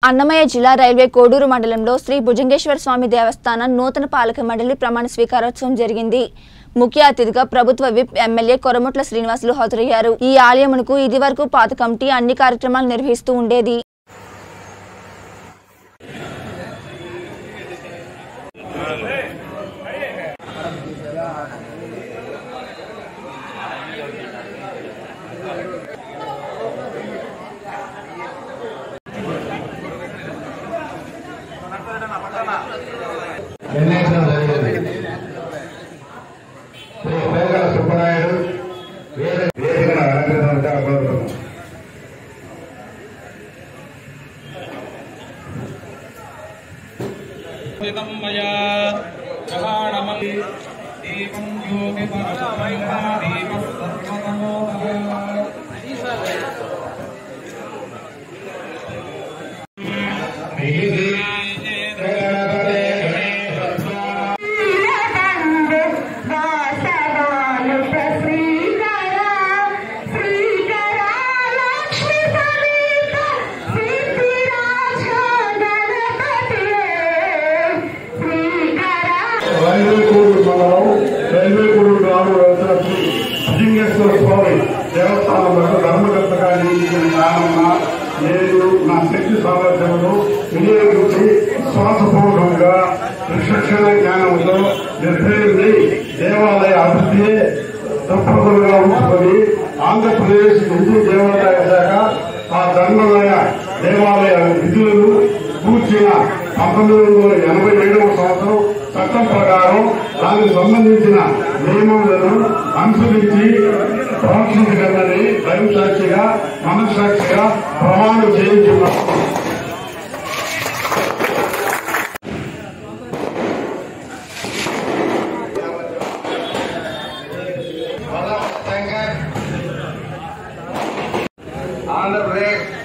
అన్నమయ్య జిల్లా రైల్వే కోడూరు మండలంలో శ్రీ భుజంగేశ్వర స్వామి దేవస్థానం నూతన పాలక మండలి ప్రమాణ స్వీకారోత్సవం జరిగింది ముఖ్య అతిథిగా ప్రభుత్వ విప్ ఎమ్మెల్యే కొరముట్ల శ్రీనివాసులు హాజరయ్యారు ఈ ఆలయమునకు ఇదివరకు పాత కమిటీ అన్ని కార్యక్రమాలు నిర్వహిస్తూ ఉండేది నిర్ణయించడం జరిగింది శ్రీ పేగల సుబ్బరాయుడు వేదిక వేదికను అలంకరించడానికి కోరుతున్నాం ितं मया प्रमाणमपि दीपं ज्योतिपरमदीपः सर्वतमोदः రైల్వే కోడూరు మండలం రైల్వే కోడూరు గ్రామం వెళ్తున్న శ్రీ భుజంగేశ్వర స్వామి దేవస్థానం వద్ద ధర్మకర్తగా నియమించిన కారణంగా నేను నా శక్తి సామర్థ్యంలో వినియోగించి శ్వాసపూర్వకంగా విచక్షణ జ్ఞానంతో నిర్భయుని దేవాలయ అభివృద్ధి దృక్పథంగా ఉంచుకొని ఆంధ్రప్రదేశ్ హిందూ దేవాలయ శాఖ ఆ ధర్మాలయ దేవాలయ విధులను కూర్చిన పంతొమ్మిది వందల ఎనభై ఏడవ సంవత్సరం చట్టం ప్రకారం దానికి సంబంధించిన నియమాలను అనుసరించి ప్రవర్తించగలని దైవ సాక్షిగా మనస్సాక్షిగా ప్రమాణం చేయించున్నాం ఆంధ్రప్రదేశ్